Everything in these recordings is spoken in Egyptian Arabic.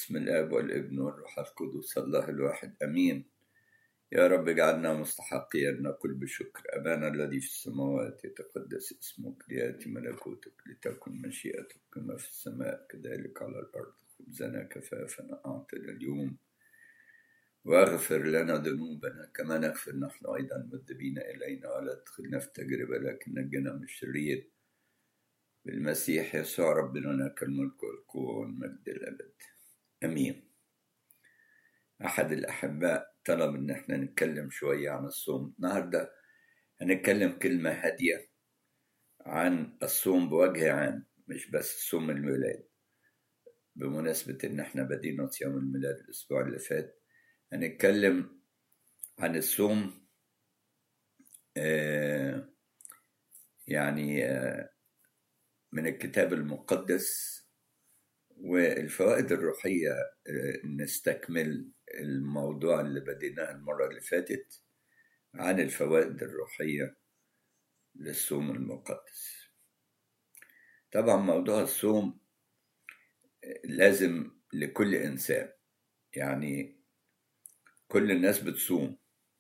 بسم الآب والابن والروح القدس الله الواحد أمين يا رب اجعلنا مستحقين نقول بشكر أبانا الذي في السماوات يتقدس اسمك ليأتي ملكوتك لتكن مشيئتك كما في السماء كذلك على الأرض خبزنا كفافنا أعطنا اليوم واغفر لنا ذنوبنا كما نغفر نحن أيضا المذنبين إلينا ولا تدخلنا في تجربة لكن نجنا من الشرير بالمسيح يسوع ربنا لك الملك والقوة والمجد الأبد أمين أحد الأحباء طلب إن احنا نتكلم شوية عن الصوم النهاردة هنتكلم كلمة هادية عن الصوم بوجه عام مش بس صوم الميلاد بمناسبة إن احنا بدينا صيام الميلاد الأسبوع اللي فات هنتكلم عن الصوم آه يعني آه من الكتاب المقدس والفوائد الروحية نستكمل الموضوع اللي بديناه المرة اللي فاتت عن الفوائد الروحية للصوم المقدس طبعا موضوع الصوم لازم لكل إنسان يعني كل الناس بتصوم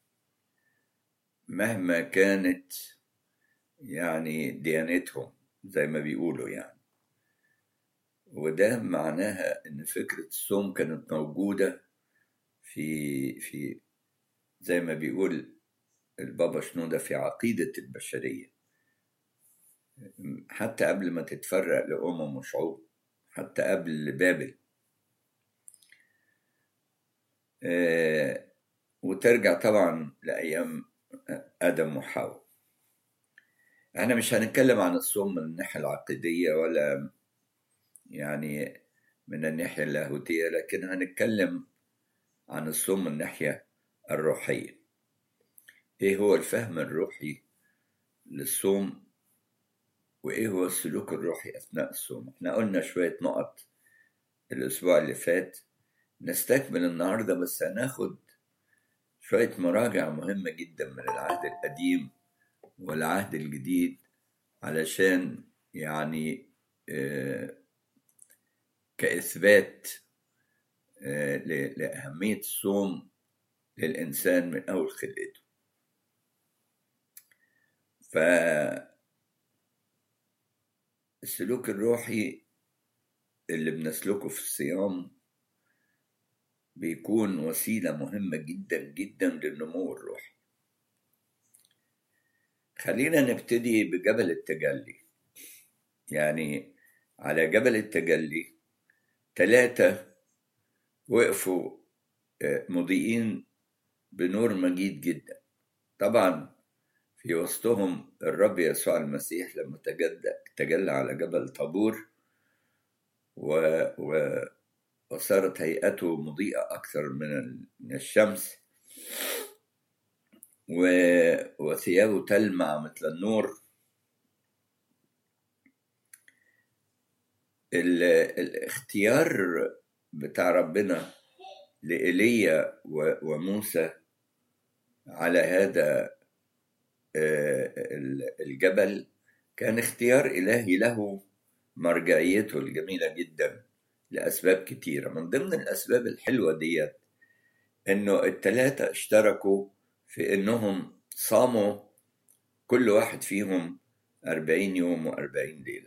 مهما كانت يعني ديانتهم زي ما بيقولوا يعني وده معناها ان فكرة الصوم كانت موجودة في في زي ما بيقول البابا شنودة في عقيدة البشرية حتى قبل ما تتفرق لأمم وشعوب حتى قبل بابل آه وترجع طبعا لأيام آدم وحواء احنا مش هنتكلم عن الصوم من الناحية العقيدية ولا يعني من الناحية اللاهوتية لكن هنتكلم عن الصوم من الناحية الروحية ايه هو الفهم الروحي للصوم وايه هو السلوك الروحي اثناء الصوم احنا قلنا شوية نقط الاسبوع اللي فات نستكمل النهاردة بس هناخد شوية مراجع مهمة جدا من العهد القديم والعهد الجديد علشان يعني آه كإثبات آه لأهمية الصوم للإنسان من أول خلقته فالسلوك الروحي اللي بنسلكه في الصيام بيكون وسيلة مهمة جدا جدا للنمو الروحي خلينا نبتدي بجبل التجلي يعني على جبل التجلي ثلاثة وقفوا مضيئين بنور مجيد جدا طبعا في وسطهم الرب يسوع المسيح لما تجلى على جبل طابور و... و... وصارت هيئته مضيئة أكثر من الشمس و... وثيابه تلمع مثل النور ال... الاختيار بتاع ربنا لإيليا و... وموسى على هذا الجبل كان اختيار إلهي له مرجعيته الجميلة جدا لأسباب كتيرة من ضمن الأسباب الحلوة ديت إنه التلاتة اشتركوا في إنهم صاموا كل واحد فيهم أربعين يوم وأربعين ليلة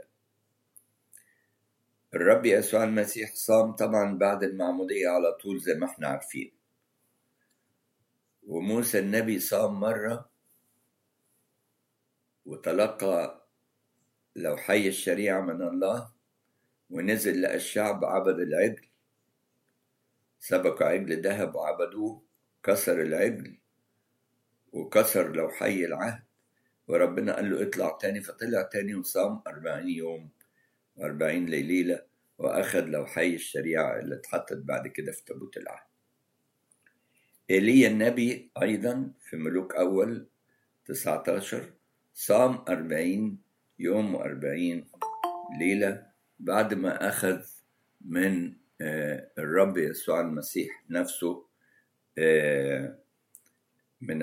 الرب يسوع المسيح صام طبعا بعد المعمودية على طول زي ما احنا عارفين وموسى النبي صام مرة وتلقى لوحي الشريعة من الله ونزل لقى الشعب عبد العجل سبقوا عجل ذهب وعبدوه كسر العجل وكسر لوحي العهد وربنا قال له اطلع تاني فطلع تاني وصام أربعين يوم وأربعين ليلة وأخذ لوحي الشريعة اللي اتحطت بعد كده في تابوت العهد إيليا النبي أيضا في ملوك أول 19 صام أربعين يوم وأربعين ليلة بعد ما أخذ من الرب يسوع المسيح نفسه من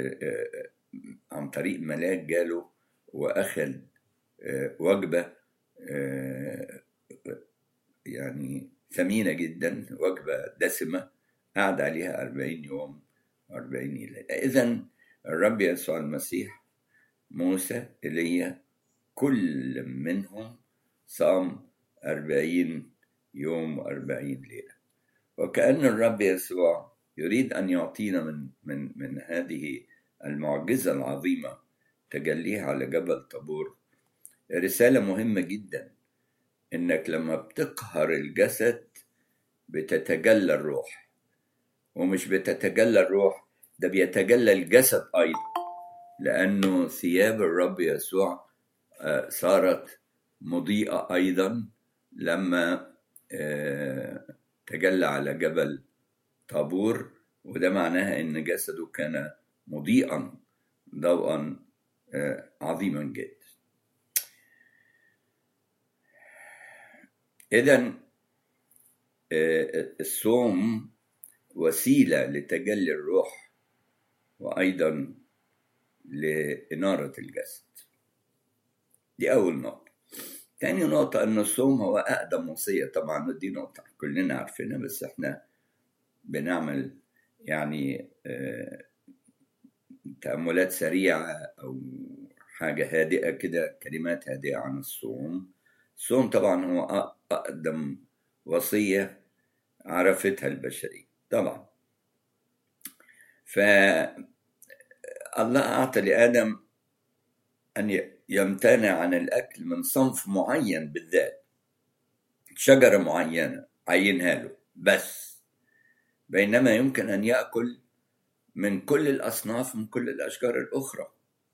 عن طريق ملاك جاله وأخذ وجبة يعني ثمينة جدا وجبة دسمة قعد عليها أربعين يوم وأربعين ليلة إذا الرب يسوع المسيح موسى إيليا كل منهم صام أربعين يوم وأربعين ليلة وكأن الرب يسوع يريد أن يعطينا من, من, من هذه المعجزة العظيمة تجليها على جبل طابور رسالة مهمة جدا إنك لما بتقهر الجسد بتتجلى الروح ومش بتتجلى الروح ده بيتجلى الجسد أيضا لأنه ثياب الرب يسوع صارت مضيئة أيضا لما تجلى على جبل طابور وده معناها ان جسده كان مضيئا ضوءا عظيما جدا اذا الصوم وسيله لتجلي الروح وايضا لاناره الجسد دي اول نقطه تاني نقطة إن الصوم هو أقدم وصية طبعا ودي نقطة كلنا عارفينها بس إحنا بنعمل يعني تأملات سريعة أو حاجة هادئة كده كلمات هادئة عن الصوم الصوم طبعا هو أقدم وصية عرفتها البشرية طبعا فالله أعطى لآدم أن يمتنع عن الأكل من صنف معين بالذات شجرة معينة عينها له بس بينما يمكن أن يأكل من كل الأصناف من كل الأشجار الأخرى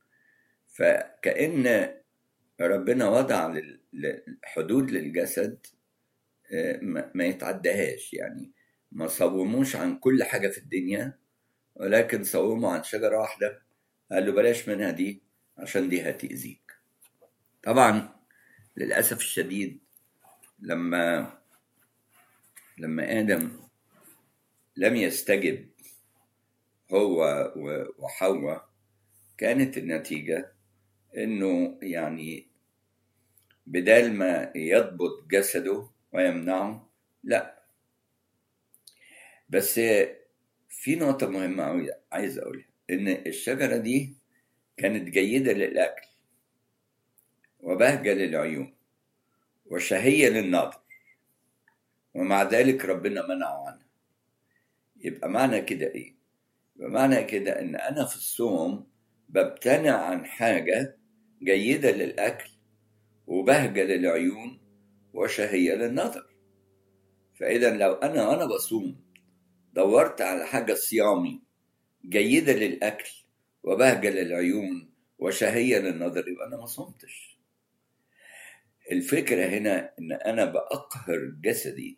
فكأن ربنا وضع حدود للجسد ما يتعدهاش يعني ما صوموش عن كل حاجة في الدنيا ولكن صوموا عن شجرة واحدة قال له بلاش منها دي عشان دي هتأذيك طبعا للأسف الشديد لما لما آدم لم يستجب هو وحواء كانت النتيجة إنه يعني بدال ما يضبط جسده ويمنعه لا بس في نقطة مهمة أوي عايز أقولها إن الشجرة دي كانت جيدة للأكل وبهجة للعيون وشهية للنظر ومع ذلك ربنا منعه عنها يبقى معنى كده ايه يبقى معنى كده ان انا في الصوم بمتنع عن حاجة جيدة للأكل وبهجة للعيون وشهية للنظر فإذا لو أنا وأنا بصوم دورت على حاجة صيامي جيدة للأكل وبهجة للعيون وشهية للنظر يبقى أنا ما صمتش الفكرة هنا إن أنا بأقهر جسدي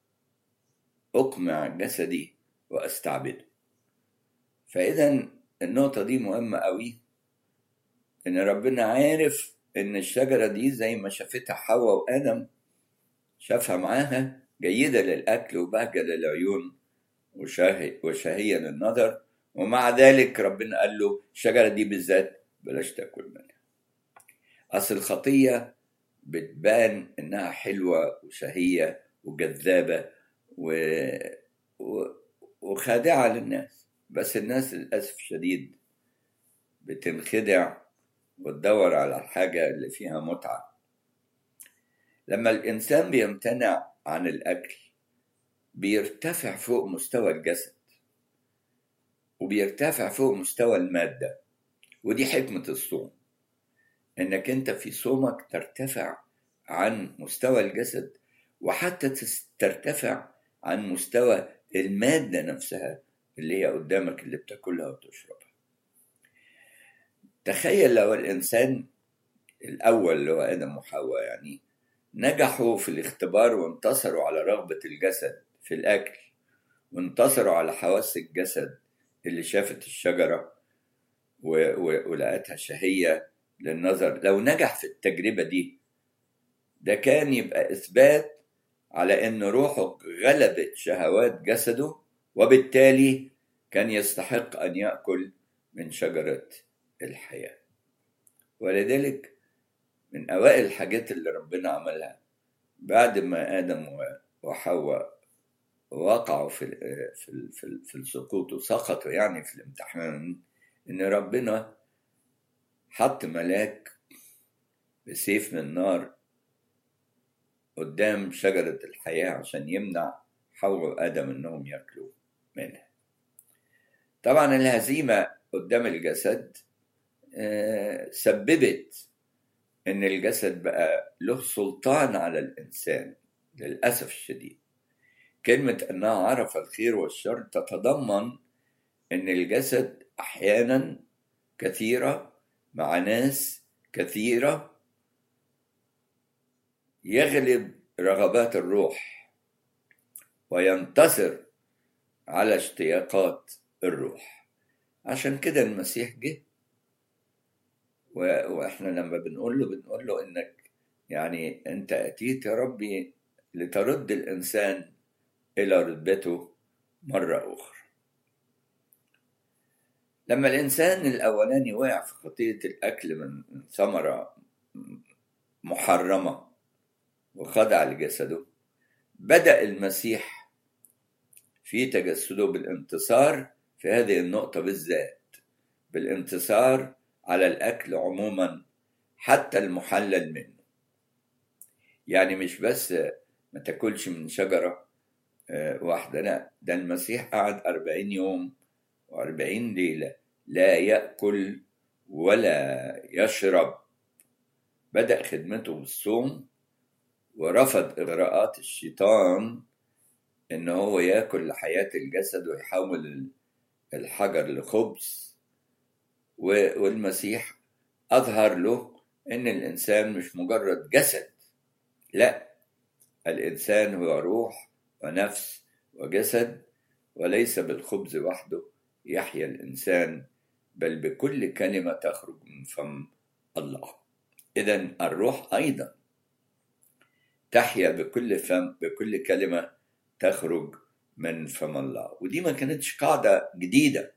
أقمع جسدي وأستعبده فإذا النقطة دي مهمة قوي إن ربنا عارف إن الشجرة دي زي ما شافتها حواء وآدم شافها معاها جيدة للأكل وبهجة للعيون وشهي وشهية للنظر ومع ذلك ربنا قال له الشجرة دي بالذات بلاش تاكل منها أصل الخطية بتبان إنها حلوة وشهية وجذابة و... و... وخادعة للناس بس الناس للأسف الشديد بتنخدع وتدور على الحاجة اللي فيها متعة لما الإنسان بيمتنع عن الأكل بيرتفع فوق مستوى الجسد وبيرتفع فوق مستوى المادة ودي حكمة الصوم إنك أنت في صومك ترتفع عن مستوى الجسد وحتى ترتفع عن مستوى المادة نفسها اللي هي قدامك اللي بتاكلها وتشربها تخيل لو الإنسان الأول اللي هو آدم وحواء يعني نجحوا في الاختبار وانتصروا على رغبة الجسد في الأكل وانتصروا على حواس الجسد اللي شافت الشجرة ولقتها شهية للنظر لو نجح في التجربة دي ده كان يبقى إثبات على إن روحه غلبت شهوات جسده وبالتالي كان يستحق أن يأكل من شجرة الحياة ولذلك من أوائل الحاجات اللي ربنا عملها بعد ما آدم وحواء وقعوا في في في, في السقوط وسقطوا يعني في الامتحان ان ربنا حط ملاك بسيف من نار قدام شجرة الحياة عشان يمنع حواء وآدم إنهم ياكلوا منها. طبعا الهزيمة قدام الجسد سببت إن الجسد بقى له سلطان على الإنسان للأسف الشديد. كلمة أنها عرف الخير والشر تتضمن أن الجسد أحيانا كثيرة مع ناس كثيرة يغلب رغبات الروح وينتصر على اشتياقات الروح عشان كده المسيح جه واحنا لما بنقول له بنقول له انك يعني انت اتيت يا ربي لترد الانسان الى رتبته مره اخرى لما الانسان الاولاني وقع في خطيه الاكل من ثمره محرمه وخضع لجسده بدأ المسيح في تجسده بالانتصار في هذه النقطة بالذات بالانتصار على الأكل عموما حتى المحلل منه يعني مش بس ما تاكلش من شجرة واحدة لا ده المسيح قعد أربعين يوم وأربعين ليلة لا يأكل ولا يشرب بدأ خدمته بالصوم ورفض إغراءات الشيطان إن هو ياكل لحياة الجسد ويحول الحجر لخبز والمسيح أظهر له إن الإنسان مش مجرد جسد لا الإنسان هو روح ونفس وجسد وليس بالخبز وحده يحيا الإنسان بل بكل كلمة تخرج من فم الله إذا الروح أيضا تحيا بكل فم بكل كلمة تخرج من فم الله ودي ما كانتش قاعدة جديدة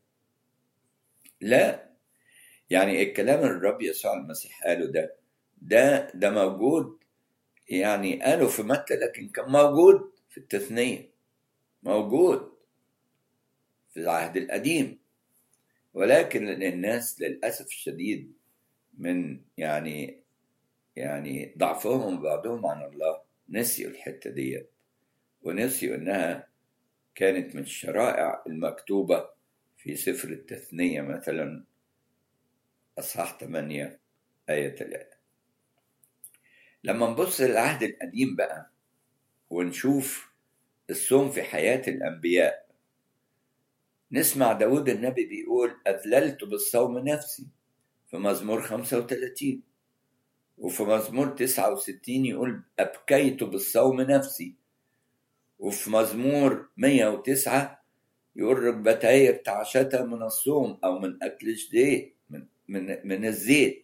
لا يعني الكلام اللي الرب يسوع المسيح قاله ده ده ده موجود يعني قاله في متى لكن كان موجود في التثنية موجود في العهد القديم ولكن الناس للأسف الشديد من يعني يعني ضعفهم بعضهم عن الله نسيوا الحتة ديت ونسيوا إنها كانت من الشرائع المكتوبة في سفر التثنية مثلا أصحاح 8 آية 3 لما نبص للعهد القديم بقى ونشوف الصوم في حياة الأنبياء نسمع داود النبي بيقول أذللت بالصوم نفسي في مزمور 35 وفي مزمور 69 يقول أبكيت بالصوم نفسي وفي مزمور 109 يقول ركبتي ارتعشتا من الصوم أو من أكل جديد من, من, من الزيت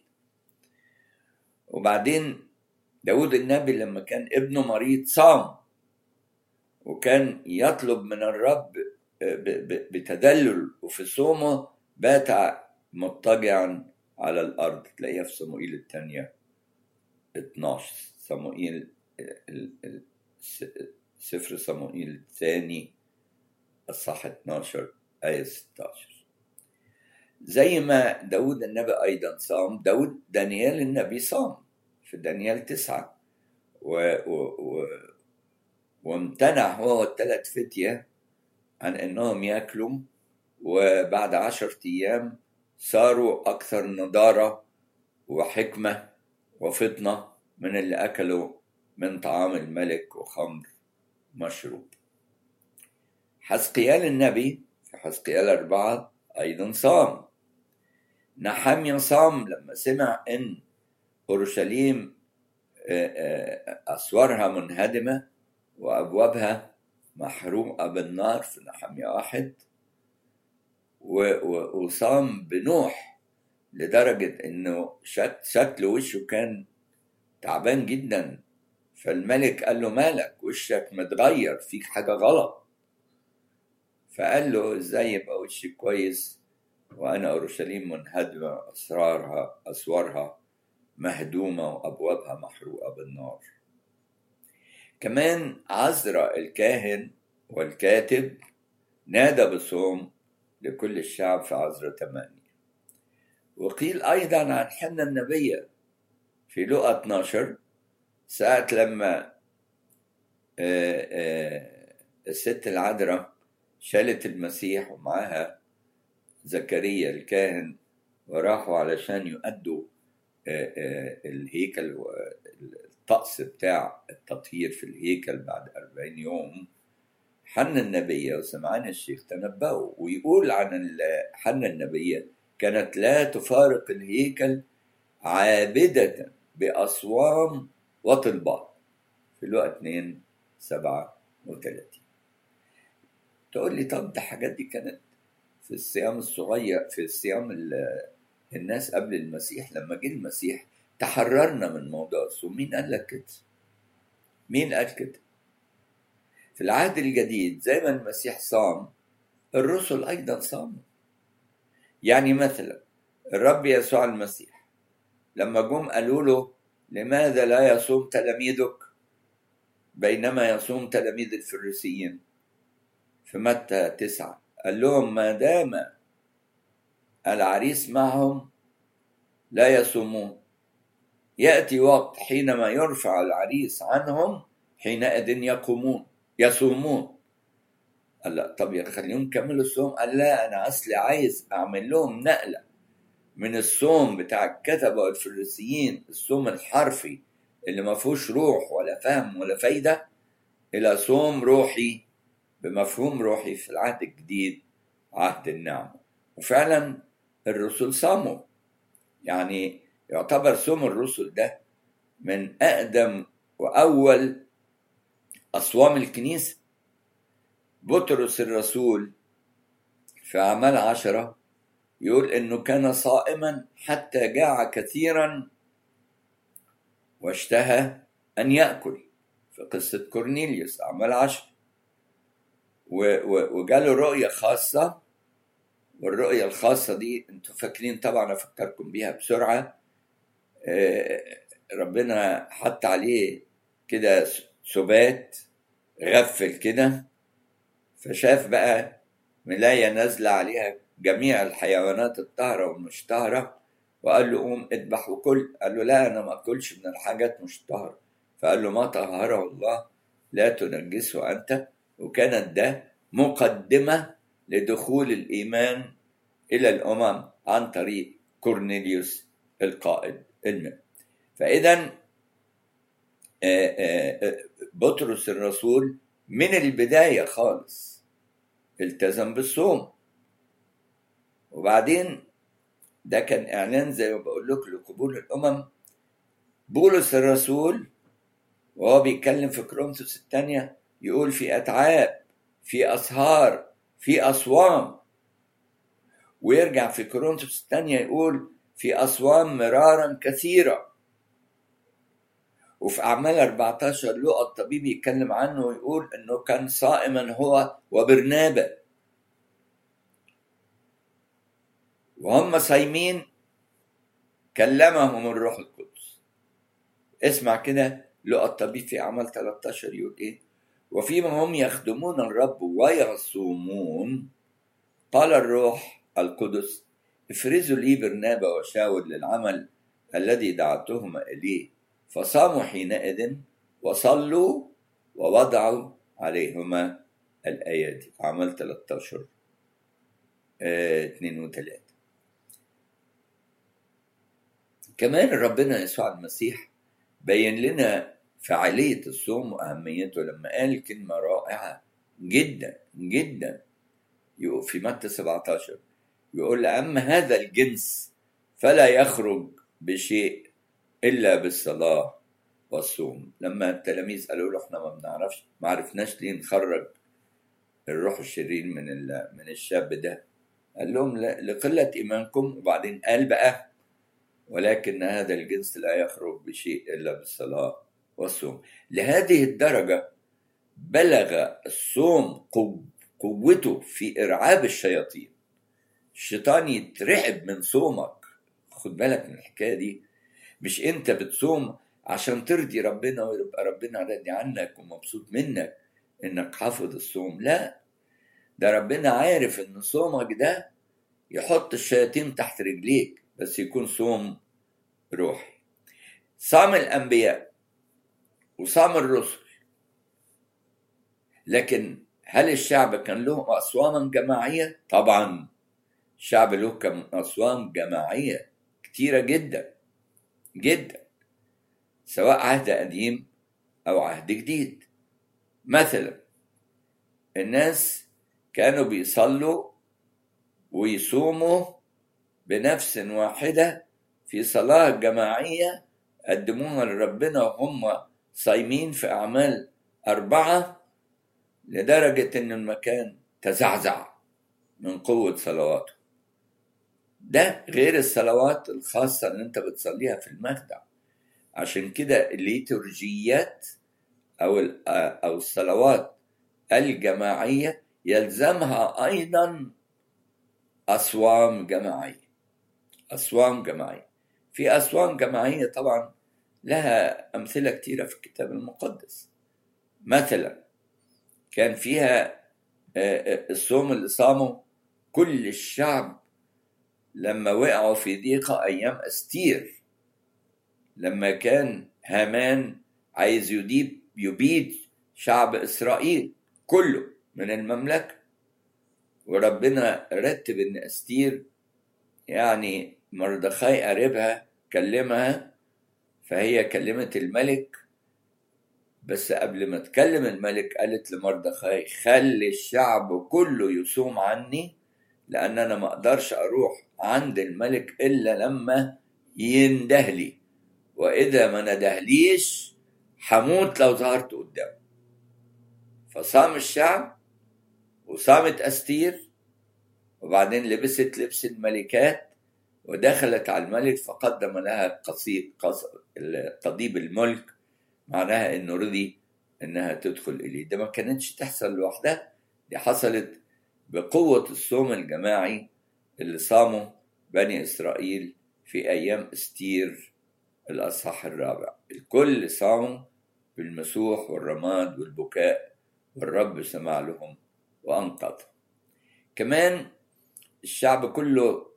وبعدين داود النبي لما كان ابنه مريض صام وكان يطلب من الرب بتدلل وفي صومه بات مضطجعا على الأرض تلاقيها في صموئيل الثانية 12 صموئيل سفر صموئيل الثاني الصح 12 آية 16 زي ما داود النبي أيضا صام داود دانيال النبي صام في دانيال تسعة و, و, و وامتنع هو والثلاث فتية عن انهم ياكلوا وبعد عشرة ايام صاروا اكثر نضارة وحكمة وفطنة من اللي اكلوا من طعام الملك وخمر مشروب حسقيال النبي في حسقيال أربعة أيضا صام نحميا صام لما سمع إن أورشليم أسوارها منهدمة وأبوابها محروقة بالنار في نحمية واحد وصام بنوح لدرجة إنه شك شكل وشه كان تعبان جدا فالملك قال له مالك وشك متغير فيك حاجة غلط فقال له ازاي يبقى وشي كويس وأنا أورشليم منهدمة أسرارها أسوارها مهدومة وأبوابها محروقة بالنار كمان عزرا الكاهن والكاتب نادى بصوم لكل الشعب في عزرا 8 وقيل أيضا عن حنا النبية في لقى 12 ساعة لما الست العذراء شالت المسيح ومعاها زكريا الكاهن وراحوا علشان يؤدوا الهيكل الطقس بتاع التطهير في الهيكل بعد أربعين يوم حنا النبية وسمعان الشيخ تنبأوا ويقول عن حنا النبية كانت لا تفارق الهيكل عابدة بأصوام وطلبات في الوقت 2 37 تقول لي طب ده الحاجات دي كانت في الصيام الصغير في الصيام الناس قبل المسيح لما جه المسيح تحررنا من موضوع الصوم مين قال لك كده مين قال كده في العهد الجديد زي ما المسيح صام الرسل ايضا صاموا يعني مثلا الرب يسوع المسيح لما جم قالوا له لماذا لا يصوم تلاميذك بينما يصوم تلاميذ الفريسيين في متى تسعة قال لهم ما دام العريس معهم لا يصومون يأتي وقت حينما يرفع العريس عنهم حينئذ يقومون يصومون قال لا طب يا خليهم يكملوا الصوم قال لا انا اصلي عايز اعمل لهم نقله من الصوم بتاع الكتبه والفريسيين الصوم الحرفي اللي ما فيهوش روح ولا فهم ولا فايده الى صوم روحي بمفهوم روحي في العهد الجديد عهد النعمه وفعلا الرسل صاموا يعني يعتبر صوم الرسل ده من اقدم واول اصوام الكنيسه بطرس الرسول في أعمال عشرة يقول إنه كان صائما حتى جاع كثيرا واشتهى أن يأكل في قصة كورنيليوس أعمال عشرة وجاله رؤية خاصة والرؤية الخاصة دي انتوا فاكرين طبعا أفكركم بيها بسرعة ربنا حط عليه كده سبات غفل كده فشاف بقى ملاية نازلة عليها جميع الحيوانات الطاهرة والمش طاهرة وقال له قوم اذبح وكل قال له لا أنا ما أكلش من الحاجات مش طاهرة فقال له ما طهره الله لا تنجسه أنت وكانت ده مقدمة لدخول الإيمان إلى الأمم عن طريق كورنيليوس القائد المهم فإذا بطرس الرسول من البداية خالص التزم بالصوم وبعدين ده كان إعلان زي ما بقول لكم لقبول الأمم بولس الرسول وهو بيتكلم في كرونسوس الثانية يقول في أتعاب في أسهار في أصوام ويرجع في كورنثوس الثانية يقول في أصوام مرارا كثيرة وفي أعمال 14 لقى الطبيب يتكلم عنه ويقول إنه كان صائما هو وبرنابا وهم صايمين كلمهم الروح القدس اسمع كده لقى الطبيب في أعمال 13 يقول إيه وفيما هم يخدمون الرب ويصومون قال الروح القدس افرزوا لي برنابا وشاول للعمل الذي دعوتهما إليه فصاموا حينئذ وصلوا ووضعوا عليهما الآيات عمل 13 اه 2 و 3 كمان ربنا يسوع المسيح بين لنا فعالية الصوم وأهميته لما قال كلمة رائعة جدا جدا في متى 17 يقول أما هذا الجنس فلا يخرج بشيء إلا بالصلاة والصوم لما التلاميذ قالوا له احنا ما بنعرفش ما عرفناش ليه نخرج الروح الشرير من من الشاب ده قال لهم لقلة إيمانكم وبعدين قال بقى ولكن هذا الجنس لا يخرج بشيء إلا بالصلاة والصوم لهذه الدرجة بلغ الصوم قوته في إرعاب الشياطين الشيطان يترعب من صومك خد بالك من الحكاية دي مش انت بتصوم عشان ترضي ربنا ويبقى ربنا راضي عنك ومبسوط منك انك حافظ الصوم لا ده ربنا عارف ان صومك ده يحط الشياطين تحت رجليك بس يكون صوم روحي صام الانبياء وصام الرسل لكن هل الشعب كان له اصواما جماعيه طبعا الشعب له كم اصوام جماعيه كتيره جدا جدا سواء عهد قديم او عهد جديد مثلا الناس كانوا بيصلوا ويصوموا بنفس واحده في صلاه جماعيه قدموها لربنا وهم صايمين في اعمال اربعه لدرجه ان المكان تزعزع من قوه صلواته ده غير الصلوات الخاصه اللي انت بتصليها في المخدع عشان كده الليتورجيات او او الصلوات الجماعيه يلزمها ايضا اصوام جماعيه اصوام جماعيه في اصوام جماعيه طبعا لها امثله كثيره في الكتاب المقدس مثلا كان فيها الصوم اللي صامه كل الشعب لما وقعوا في ضيقه ايام استير لما كان هامان عايز يديب يبيد شعب اسرائيل كله من المملكه وربنا رتب ان استير يعني مردخاي قريبها كلمها فهي كلمت الملك بس قبل ما تكلم الملك قالت لمردخاي خلي الشعب كله يصوم عني لان انا ما اقدرش اروح عند الملك الا لما يندهلي واذا ما ندهليش هموت لو ظهرت قدامه فصام الشعب وصامت استير وبعدين لبست لبس الملكات ودخلت على الملك فقدم لها قصيد قضيب الملك معناها انه رضي انها تدخل اليه ده ما كانتش تحصل لوحدها دي حصلت بقوة الصوم الجماعي اللي صامه بني إسرائيل في أيام استير الأصحاح الرابع الكل صاموا بالمسوح والرماد والبكاء والرب سمع لهم وأنقذهم كمان الشعب كله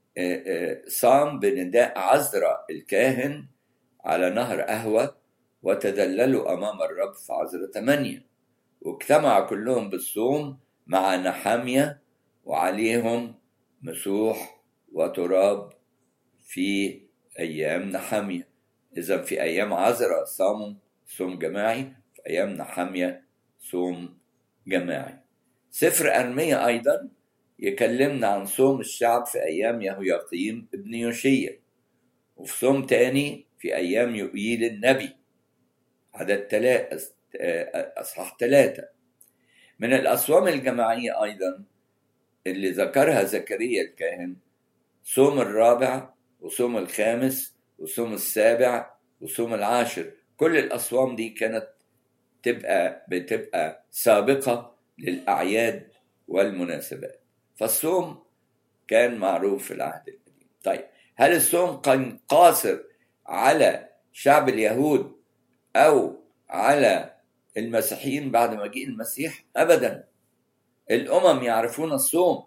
صام بنداء عزرا الكاهن على نهر أهوى وتذللوا أمام الرب في عزرا ثمانية واجتمع كلهم بالصوم مع نحامية وعليهم مسوح وتراب في أيام نحامية إذا في أيام عزرا صاموا صوم جماعي في أيام نحامية صوم جماعي سفر أرمية أيضا يكلمنا عن صوم الشعب في أيام يهوياقيم ابن يوشيا وفي صوم تاني في أيام يؤيل النبي عدد تلا... أصحاح ثلاثة من الأصوام الجماعية أيضا اللي ذكرها زكريا الكاهن صوم الرابع وصوم الخامس وصوم السابع وصوم العاشر كل الأصوام دي كانت تبقى بتبقى سابقة للأعياد والمناسبات فالصوم كان معروف في العهد القديم طيب هل الصوم كان قاصر على شعب اليهود أو على المسيحيين بعد مجيء المسيح أبدا الأمم يعرفون الصوم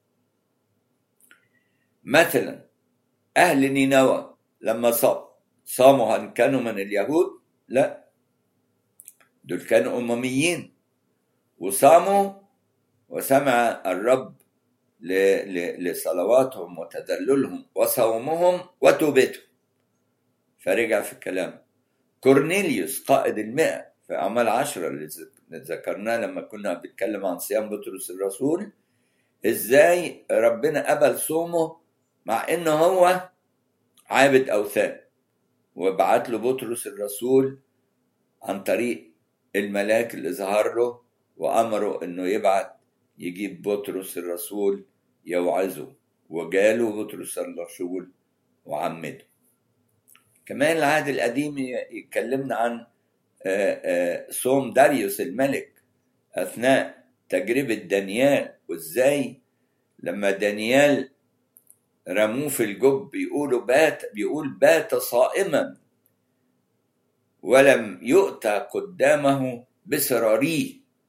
مثلا أهل نينوى لما صام صاموا هل كانوا من اليهود؟ لا دول كانوا أمميين وصاموا وسمع الرب لصلواتهم وتذللهم وصومهم وتوبتهم فرجع في الكلام كورنيليوس قائد المئة في أعمال عشرة اللي ذكرناه لما كنا بنتكلم عن صيام بطرس الرسول ازاي ربنا قبل صومه مع انه هو عابد اوثان وبعت له بطرس الرسول عن طريق الملاك اللي ظهر له وامره انه يبعت يجيب بطرس الرسول يوعظه وجاله بطرس الرسول وعمده كمان العهد القديم يكلمنا عن صوم داريوس الملك اثناء تجربه دانيال وازاي لما دانيال رموه في الجب بيقولوا بات بيقول بات صائما ولم يؤتى قدامه بسراريه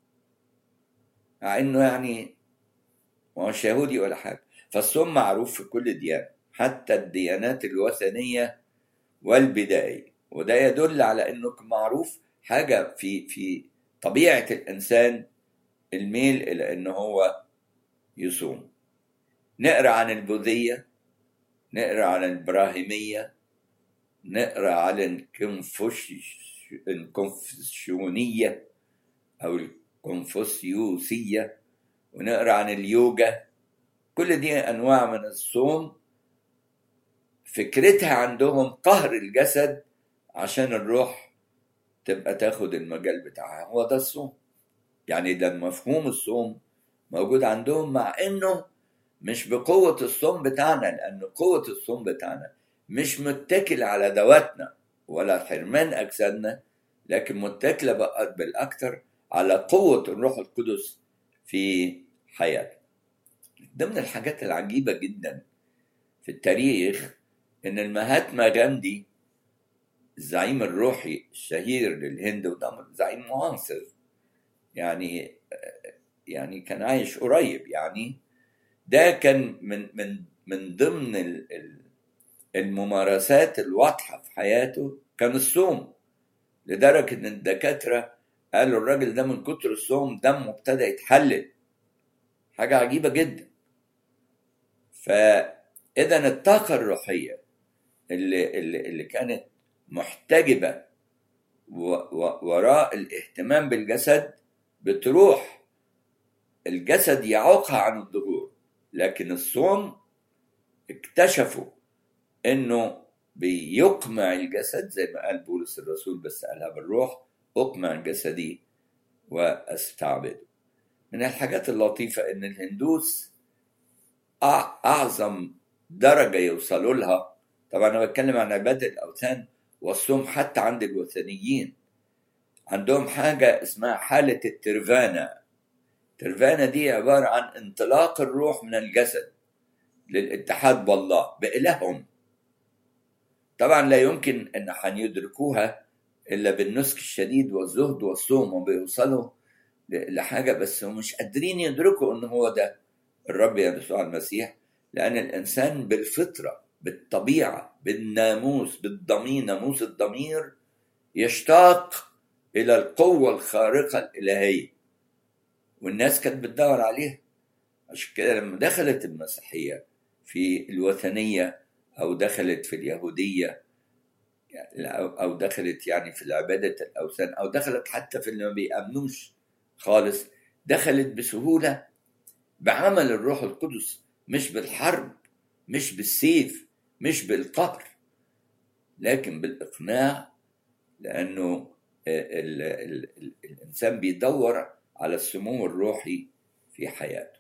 مع انه يعني ما هوش يهودي ولا حاجه فالصوم معروف في كل ديانه حتى الديانات الوثنيه والبدائيه وده يدل على انه معروف حاجه في في طبيعه الانسان الميل الى انه هو يصوم نقرا عن البوذيه نقرا عن الابراهيميه نقرا عن الكونفوشيونيه او الكونفوسيوسيه ونقرا عن اليوجا كل دي انواع من الصوم فكرتها عندهم قهر الجسد عشان الروح تبقى تاخد المجال بتاعها هو ده الصوم يعني ده مفهوم الصوم موجود عندهم مع انه مش بقوة الصوم بتاعنا لأن قوة الصوم بتاعنا مش متكل على ذواتنا ولا حرمان أجسادنا لكن متكلة بقى بالأكثر على قوة الروح القدس في حياتنا ضمن الحاجات العجيبة جدا في التاريخ إن المهاتما غاندي الزعيم الروحي الشهير للهند وده زعيم معاصر يعني يعني كان عايش قريب يعني ده كان من من من ضمن الممارسات الواضحه في حياته كان الصوم لدرجه ان الدكاتره قالوا الراجل ده من كتر الصوم دمه ابتدى يتحلل حاجه عجيبه جدا فاذا الطاقه الروحيه اللي اللي, اللي كانت محتجبه وراء الاهتمام بالجسد بتروح الجسد يعوقها عن الظهور لكن الصوم اكتشفوا انه بيقمع الجسد زي ما قال بولس الرسول بس قالها بالروح اقمع جسدي واستعبده من الحاجات اللطيفة ان الهندوس اعظم درجة يوصلوا لها طبعا انا بتكلم عن عبادة الاوثان والصوم حتى عند الوثنيين عندهم حاجة اسمها حالة الترفانا الترفانا دي عبارة عن انطلاق الروح من الجسد للاتحاد بالله بإلههم طبعا لا يمكن ان حن يدركوها الا بالنسك الشديد والزهد والصوم وبيوصلوا لحاجه بس هم مش قادرين يدركوا ان هو ده الرب يسوع المسيح لان الانسان بالفطره بالطبيعه بالناموس بالضمير ناموس الضمير يشتاق الى القوه الخارقه الالهيه والناس كانت بتدور عليها عشان كده لما دخلت المسيحيه في الوثنيه او دخلت في اليهوديه او دخلت يعني في عباده الاوثان او دخلت حتى في اللي ما بيامنوش خالص دخلت بسهوله بعمل الروح القدس مش بالحرب مش بالسيف مش بالقهر لكن بالاقناع لانه ال ال ال الانسان بيدور على السمو الروحي في حياته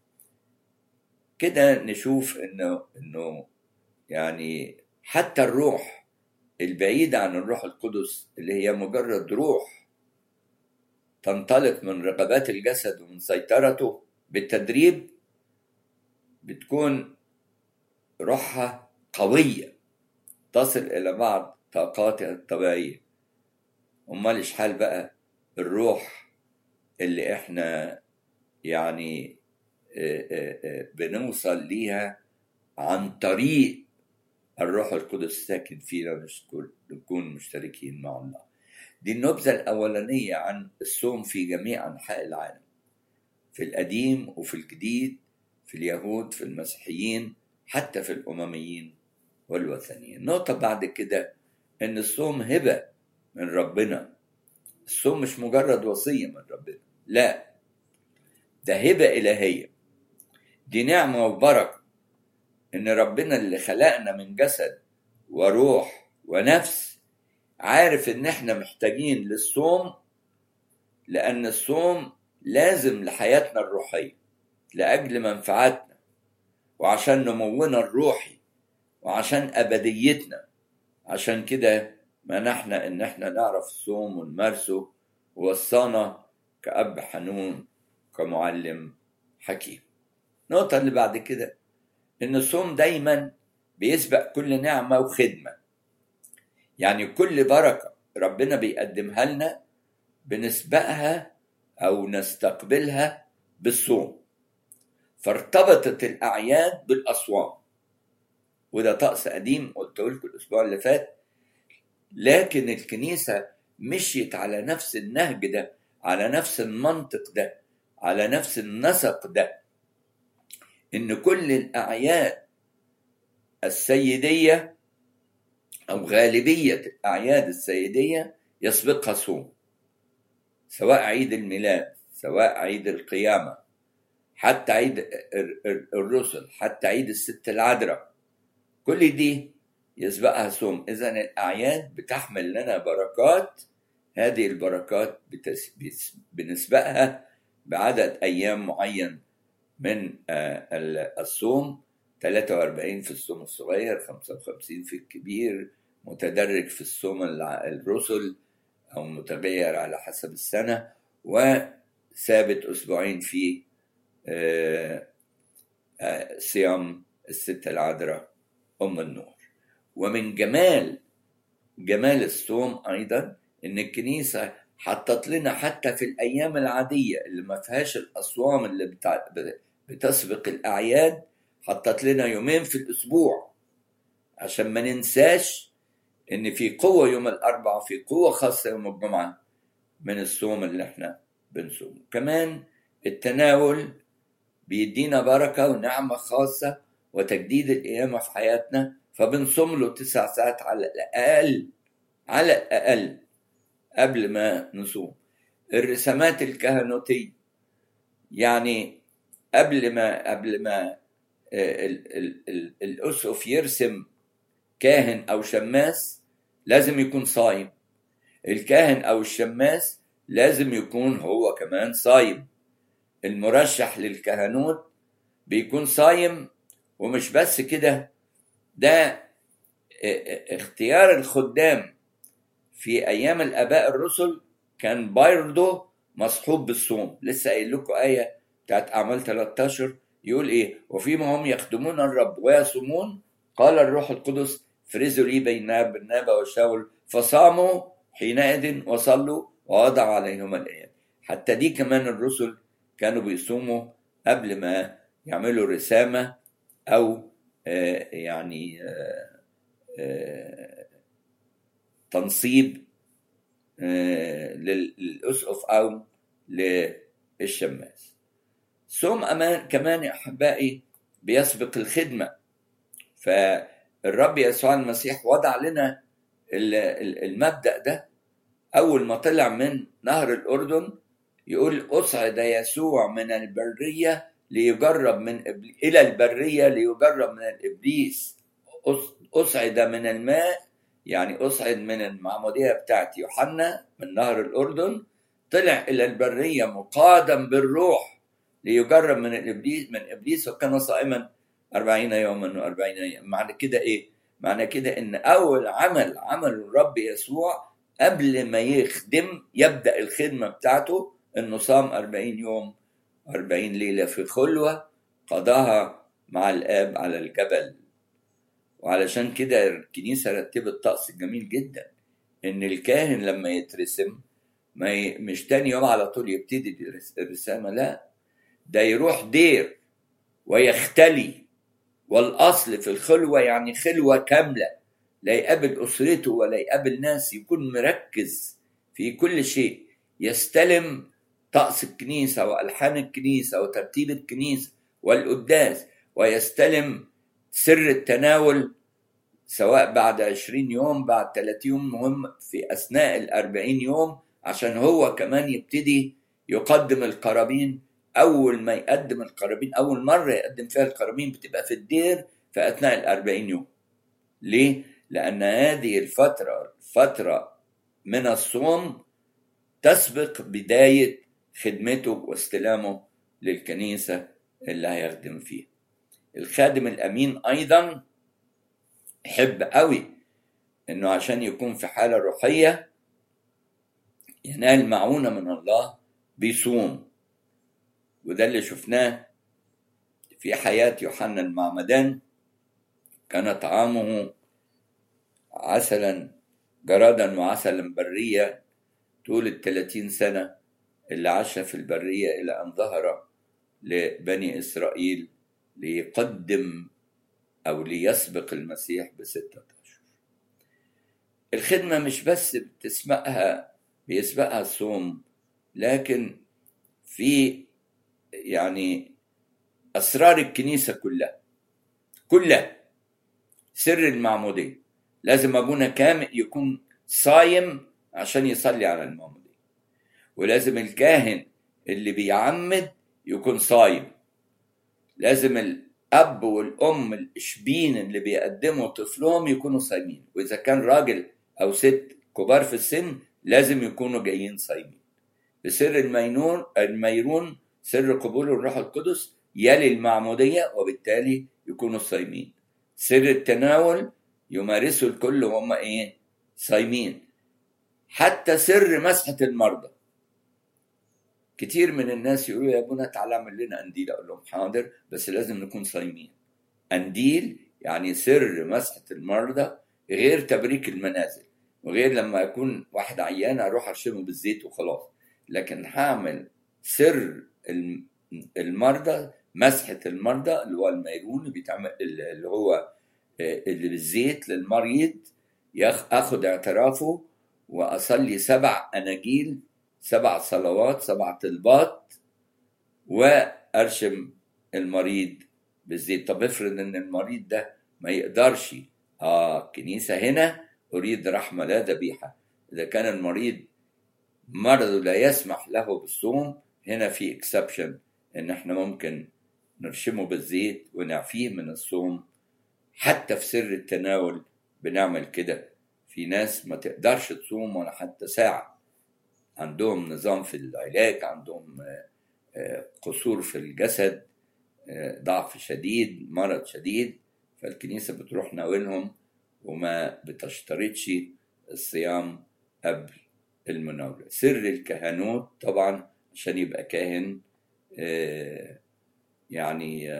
كده نشوف انه انه يعني حتى الروح البعيدة عن الروح القدس اللي هي مجرد روح تنطلق من رغبات الجسد ومن سيطرته بالتدريب بتكون روحها قوية تصل إلى بعض طاقاتها الطبيعية أمال إيش حال بقى الروح اللي إحنا يعني بنوصل ليها عن طريق الروح القدس ساكن فينا نكون مشتركين مع الله دي النبذة الأولانية عن الصوم في جميع أنحاء العالم في القديم وفي الجديد في اليهود في المسيحيين حتى في الأمميين والوثنيين النقطة بعد كده إن الصوم هبة من ربنا الصوم مش مجرد وصية من ربنا لا ده هبة إلهية دي نعمة وبركة إن ربنا اللي خلقنا من جسد وروح ونفس عارف إن إحنا محتاجين للصوم لأن الصوم لازم لحياتنا الروحية لأجل منفعتنا وعشان نمونا الروحي وعشان أبديتنا عشان كده منحنا إن إحنا نعرف الصوم ونمارسه ووصانا كأب حنون كمعلم حكيم النقطة اللي بعد كده إن الصوم دايما بيسبق كل نعمة وخدمة يعني كل بركة ربنا بيقدمها لنا بنسبقها أو نستقبلها بالصوم فارتبطت الأعياد بالأصوام وده طقس قديم قلت لكم الأسبوع اللي فات لكن الكنيسة مشيت على نفس النهج ده على نفس المنطق ده على نفس النسق ده إن كل الأعياد السيدية أو غالبية الأعياد السيدية يسبقها صوم سواء عيد الميلاد سواء عيد القيامة حتى عيد الرسل حتى عيد الست العذراء كل دي يسبقها صوم إذا الأعياد بتحمل لنا بركات هذه البركات بنسبقها بعدد أيام معين من الصوم 43 في الصوم الصغير 55 في الكبير متدرج في الصوم الرسل أو متغير على حسب السنة وثابت أسبوعين في صيام الستة العذراء أم النور ومن جمال جمال الصوم أيضا إن الكنيسة حطت لنا حتى في الأيام العادية اللي ما فيهاش الأصوام اللي بتاع بتسبق الأعياد حطت لنا يومين في الأسبوع عشان ما ننساش إن في قوة يوم الأربعاء وفي قوة خاصة يوم الجمعة من الصوم اللي إحنا بنصومه كمان التناول بيدينا بركة ونعمة خاصة وتجديد القيامة في حياتنا فبنصوم له تسع ساعات على الأقل على الأقل قبل ما نصوم الرسامات الكهنوتية يعني قبل ما قبل ما الأسقف يرسم كاهن أو شماس لازم يكون صايم الكاهن أو الشماس لازم يكون هو كمان صايم المرشح للكهنوت بيكون صايم ومش بس كده ده اختيار الخدام في ايام الاباء الرسل كان برضه مصحوب بالصوم لسه قايل لكم ايه بتاعت اعمال 13 يقول ايه وفيما هم يخدمون الرب ويصومون قال الروح القدس فرزوا لي بين برنابا وشاول فصاموا حينئذ وصلوا ووضع عليهم الايات حتى دي كمان الرسل كانوا بيصوموا قبل ما يعملوا رسامه او آه يعني آه آه تنصيب للأسقف أو للشماس صوم أمان كمان يا أحبائي بيسبق الخدمة فالرب يسوع المسيح وضع لنا المبدأ ده أول ما طلع من نهر الأردن يقول أصعد يسوع من البرية ليجرب من إبليس إلى البرية ليجرب من الإبليس أصعد من الماء يعني أصعد من المعمودية بتاعت يوحنا من نهر الأردن طلع إلى البرية مقادا بالروح ليجرب من الإبليس من إبليس وكان صائما أربعين يوما وأربعين يوما معنى كده إيه؟ معنى كده إن أول عمل عمل الرب يسوع قبل ما يخدم يبدأ الخدمة بتاعته إنه صام أربعين يوم أربعين ليلة في خلوة قضاها مع الآب على الجبل وعلشان كده الكنيسة رتبت طقس جميل جدا إن الكاهن لما يترسم ما ي... مش تاني يوم على طول يبتدي الرسامة لا ده يروح دير ويختلي والأصل في الخلوة يعني خلوة كاملة لا يقابل أسرته ولا يقابل ناس يكون مركز في كل شيء يستلم طقس الكنيسة وألحان الكنيسة وترتيب الكنيسة والقداس ويستلم سر التناول سواء بعد عشرين يوم بعد ثلاثين يوم مهم في أثناء الأربعين يوم عشان هو كمان يبتدي يقدم القرابين أول ما يقدم القرابين أول مرة يقدم فيها القرابين بتبقى في الدير في أثناء الأربعين يوم ليه؟ لأن هذه الفترة فترة من الصوم تسبق بداية خدمته واستلامه للكنيسة اللي هيخدم فيها الخادم الأمين أيضا يحب قوي إنه عشان يكون في حالة روحية ينال معونة من الله بيصوم وده اللي شفناه في حياة يوحنا المعمدان كان طعامه عسلا جرادا وعسلا بريا طول الثلاثين سنة اللي عاشها في البرية إلى أن ظهر لبني إسرائيل ليقدم أو ليسبق المسيح بستة أشهر الخدمة مش بس بتسبقها بيسبقها الصوم لكن في يعني أسرار الكنيسة كلها كلها سر المعمودية لازم أبونا كامل يكون صايم عشان يصلي على المعمودية ولازم الكاهن اللي بيعمد يكون صايم لازم الأب والأم الإشبين اللي بيقدموا طفلهم يكونوا صايمين وإذا كان راجل أو ست كبار في السن لازم يكونوا جايين صايمين بسر المينون الميرون سر قبول الروح القدس يلي المعمودية وبالتالي يكونوا صايمين سر التناول يمارسوا الكل وهم ايه صايمين حتى سر مسحة المرضى كتير من الناس يقولوا يا ابونا تعالى اعمل لنا قنديل اقول لهم حاضر بس لازم نكون صايمين قنديل يعني سر مسحة المرضى غير تبريك المنازل وغير لما يكون واحد عيان اروح ارشمه بالزيت وخلاص لكن هعمل سر المرضى مسحة المرضى اللي هو الميرون اللي بيتعمل اللي هو اللي بالزيت للمريض اخد اعترافه واصلي سبع اناجيل سبع صلوات سبع طلبات وارشم المريض بالزيت طب افرض ان المريض ده ما يقدرش اه الكنيسه هنا اريد رحمه لا ذبيحه اذا كان المريض مرضه لا يسمح له بالصوم هنا في اكسبشن ان احنا ممكن نرشمه بالزيت ونعفيه من الصوم حتى في سر التناول بنعمل كده في ناس ما تقدرش تصوم ولا حتى ساعة عندهم نظام في العلاج عندهم قصور في الجسد ضعف شديد مرض شديد فالكنيسة بتروح ناولهم وما بتشترطش الصيام قبل المناولة سر الكهنوت طبعا عشان يبقى كاهن يعني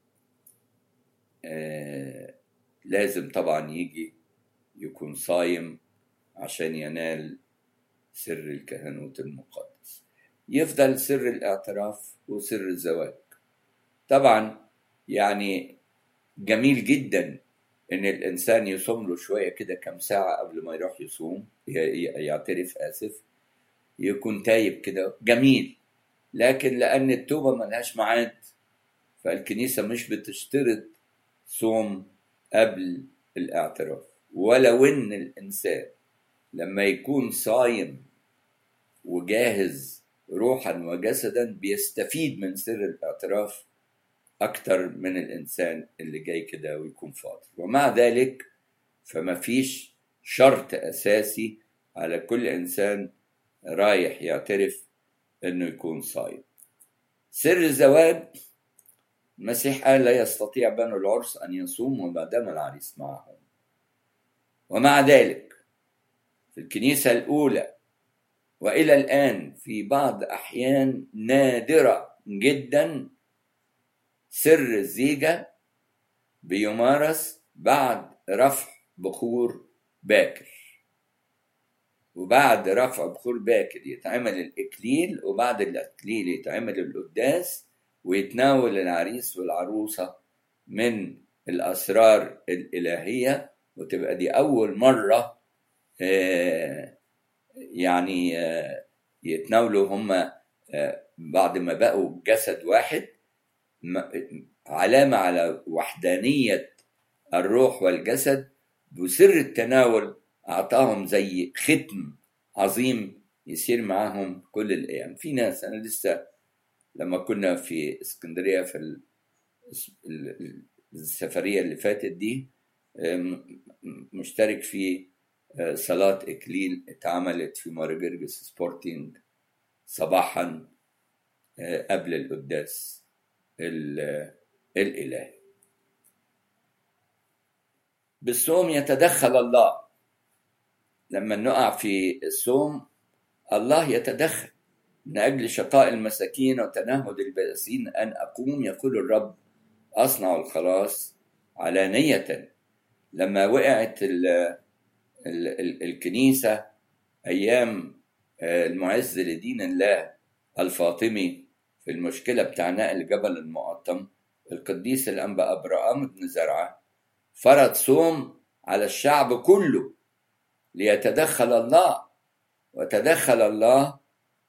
لازم طبعا يجي يكون صايم عشان ينال سر الكهنوت المقدس يفضل سر الاعتراف وسر الزواج طبعا يعني جميل جدا ان الانسان يصوم له شويه كده كم ساعه قبل ما يروح يصوم يعترف اسف يكون تايب كده جميل لكن لان التوبه ملهاش ميعاد فالكنيسه مش بتشترط صوم قبل الاعتراف ولو ان الانسان لما يكون صايم وجاهز روحا وجسدا بيستفيد من سر الاعتراف اكتر من الانسان اللي جاي كده ويكون فاضي ومع ذلك فما فيش شرط اساسي على كل انسان رايح يعترف انه يكون صايم سر الزواج المسيح قال لا يستطيع بنو العرس ان يصوموا ما دام العريس معهم ومع ذلك في الكنيسه الاولى والى الان في بعض احيان نادره جدا سر الزيجه بيمارس بعد رفع بخور باكر وبعد رفع بخور باكر يتعمل الإكليل وبعد الإكليل يتعمل القداس ويتناول العريس والعروسة من الأسرار الإلهية وتبقى دي أول مرة يعني يتناولوا هم بعد ما بقوا جسد واحد علامة على وحدانية الروح والجسد بسر التناول أعطاهم زي ختم عظيم يصير معاهم كل الأيام في ناس أنا لسه لما كنا في اسكندرية في السفرية اللي فاتت دي مشترك في صلاة إكليل اتعملت في مارجرجس سبورتينج صباحا قبل القداس الإلهي بالصوم يتدخل الله لما نقع في الصوم الله يتدخل من أجل شقاء المساكين وتنهد البائسين أن أقوم يقول الرب أصنع الخلاص علانية لما وقعت ال- ال- الكنيسة أيام آه، المعز لدين الله الفاطمي في المشكلة بتاع نقل جبل المقطم القديس الأنبا أبرام بن زرعة فرض صوم على الشعب كله ليتدخل الله وتدخل الله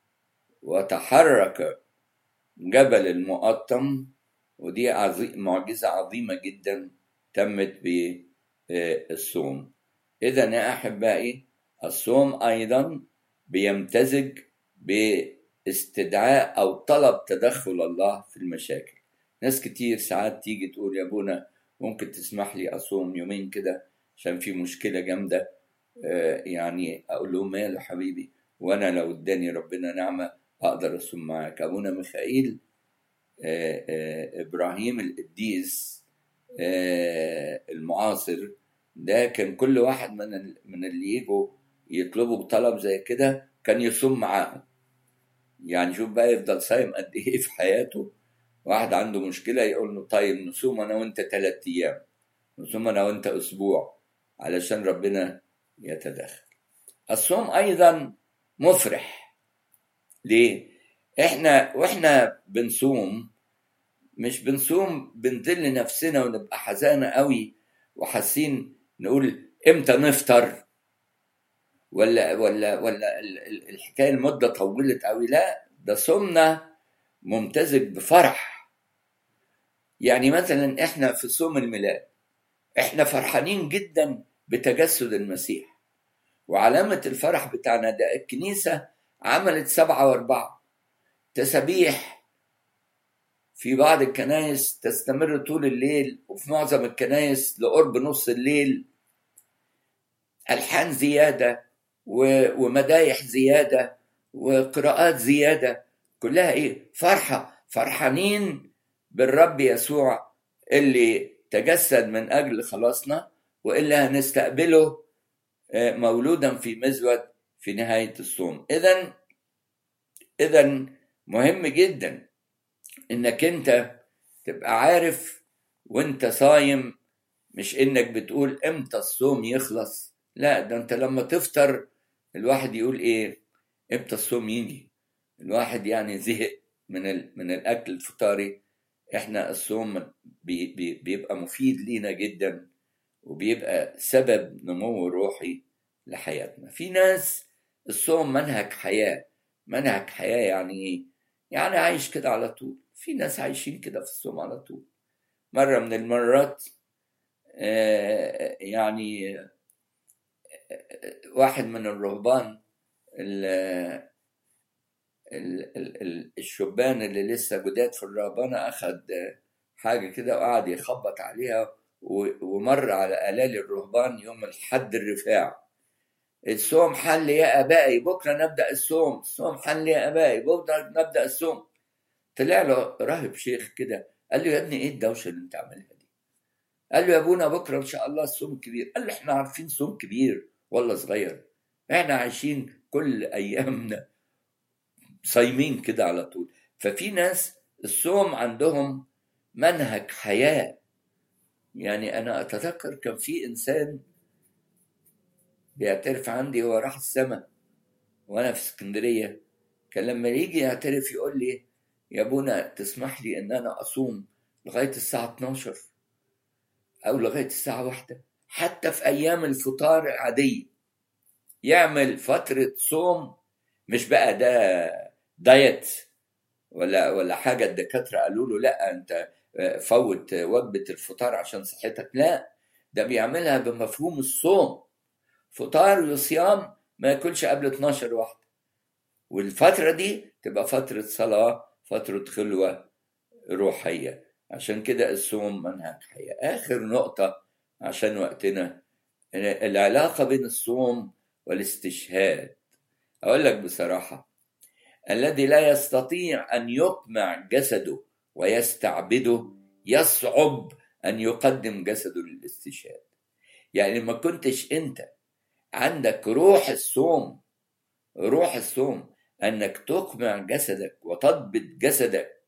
وتحرك جبل المقطم ودي عظي- معجزة عظيمة جدا تمت بالصوم إذا يا أحبائي الصوم أيضا بيمتزج باستدعاء أو طلب تدخل الله في المشاكل ناس كتير ساعات تيجي تقول يا أبونا ممكن تسمح لي أصوم يومين كده عشان في مشكلة جامدة آه، يعني أقول له ماله حبيبي وأنا لو اداني ربنا نعمة أقدر أصوم معاك أبونا ميخائيل آه، آه، إبراهيم القديس آه، المعاصر ده كان كل واحد من ال- من اللي يجوا يطلبوا طلب زي كده كان يصوم معاهم يعني شوف بقى يفضل صايم قد ايه في حياته واحد عنده مشكلة يقول له طيب نصوم انا وانت ثلاث ايام نصوم انا وانت اسبوع علشان ربنا يتدخل الصوم ايضا مفرح ليه احنا واحنا بنصوم مش بنصوم بنذل نفسنا ونبقى حزانة قوي وحاسين نقول امتى نفطر ولا ولا ولا ال- ال- الحكايه المده طولت قوي لا ده صومنا ممتزج بفرح يعني مثلا احنا في صوم الميلاد احنا فرحانين جدا بتجسد المسيح وعلامة الفرح بتاعنا ده الكنيسة عملت سبعة وأربعة تسابيح في بعض الكنائس تستمر طول الليل وفي معظم الكنائس لقرب نص الليل ألحان زيادة و- ومدايح زيادة وقراءات زيادة كلها إيه فرحة فرحانين بالرب يسوع اللي تجسد من أجل خلاصنا واللي هنستقبله آه، مولودا في مزود في نهاية الصوم إذا إذا مهم جدا إنك أنت تبقى عارف وأنت صايم مش إنك بتقول إمتى الصوم يخلص لا ده أنت لما تفطر الواحد يقول إيه إمتى الصوم يجي الواحد يعني زهق من ال... من الأكل الفطاري إحنا الصوم بي... بي... بيبقى مفيد لينا جدا وبيبقى سبب نمو روحي لحياتنا في ناس الصوم منهج حياة منهج حياة يعني ايه يعني عايش كده على طول في ناس عايشين كده في الصوم على طول مرة من المرات آه، يعني آه، واحد من الرهبان ال- ال- ال- ال- الشبان اللي لسه جداد في الرهبانة أخد حاجة كده وقعد يخبط عليها و- ومر على آلال الرهبان يوم الحد الرفاع الصوم حل يا أبائي بكرة نبدأ الصوم الصوم حل يا أبائي بكرة نبدأ الصوم طلع له راهب شيخ كده قال له يا ابني ايه الدوشة اللي انت عاملها دي قال له يا ابونا بكرة ان شاء الله الصوم كبير قال له احنا عارفين صوم كبير ولا صغير احنا عايشين كل ايامنا صايمين كده على طول ففي ناس الصوم عندهم منهج حياة يعني أنا أتذكر كان في إنسان بيعترف عندي هو راح السما وأنا في اسكندرية كان لما يجي يعترف يقول لي يا ابونا تسمح لي إن أنا أصوم لغاية الساعة 12 أو لغاية الساعة واحدة حتى في أيام الفطار عادية يعمل فترة صوم مش بقى ده دايت ولا ولا حاجه الدكاتره قالوا له لا انت فوت وجبه الفطار عشان صحتك لا ده بيعملها بمفهوم الصوم فطار وصيام ما ياكلش قبل 12 واحده والفتره دي تبقى فتره صلاه فتره خلوه روحيه عشان كده الصوم منهج حياه اخر نقطه عشان وقتنا العلاقه بين الصوم والاستشهاد اقول لك بصراحه الذي لا يستطيع ان يقمع جسده ويستعبده يصعب ان يقدم جسده للاستشهاد يعني ما كنتش انت عندك روح الصوم روح الصوم انك تقمع جسدك وتضبط جسدك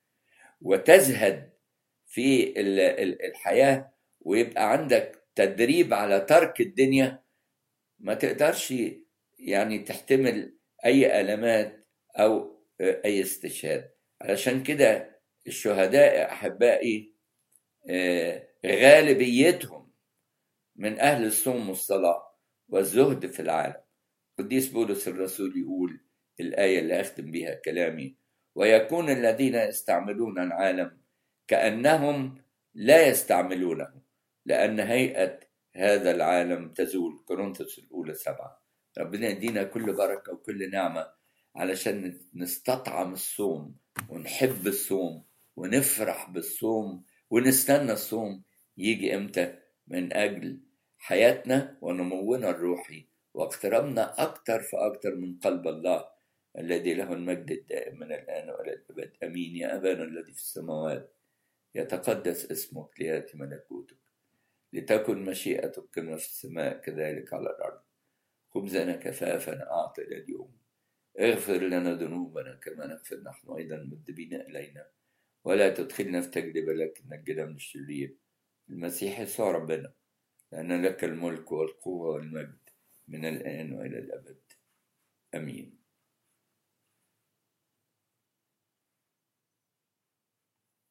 وتزهد في الحياه ويبقى عندك تدريب على ترك الدنيا ما تقدرش يعني تحتمل أي ألمات أو أي استشهاد علشان كده الشهداء أحبائي آه، غالبيتهم من أهل الصوم والصلاة والزهد في العالم قديس بولس الرسول يقول الآية اللي أختم بها كلامي ويكون الذين يستعملون العالم كأنهم لا يستعملونه لأن هيئة هذا العالم تزول كورنثوس الأولى سبعة ربنا يدينا كل بركة وكل نعمة علشان نستطعم الصوم ونحب الصوم ونفرح بالصوم ونستنى الصوم يجي امتى من أجل حياتنا ونمونا الروحي واقتربنا أكثر فأكثر من قلب الله الذي له المجد الدائم من الآن وإلى الأبد أمين يا أبانا الذي في السماوات يتقدس اسمك ليأتي ملكوتك لتكن مشيئتك كما في السماء كذلك على الأرض خبزنا كفافنا أعطنا اليوم اغفر لنا ذنوبنا كما نغفر نحن أيضا المذنبين إلينا ولا تدخلنا في تجربة لكن نجنا من الشرير المسيح يسوع ربنا لأن لك الملك والقوة والمجد من الآن وإلى الأبد آمين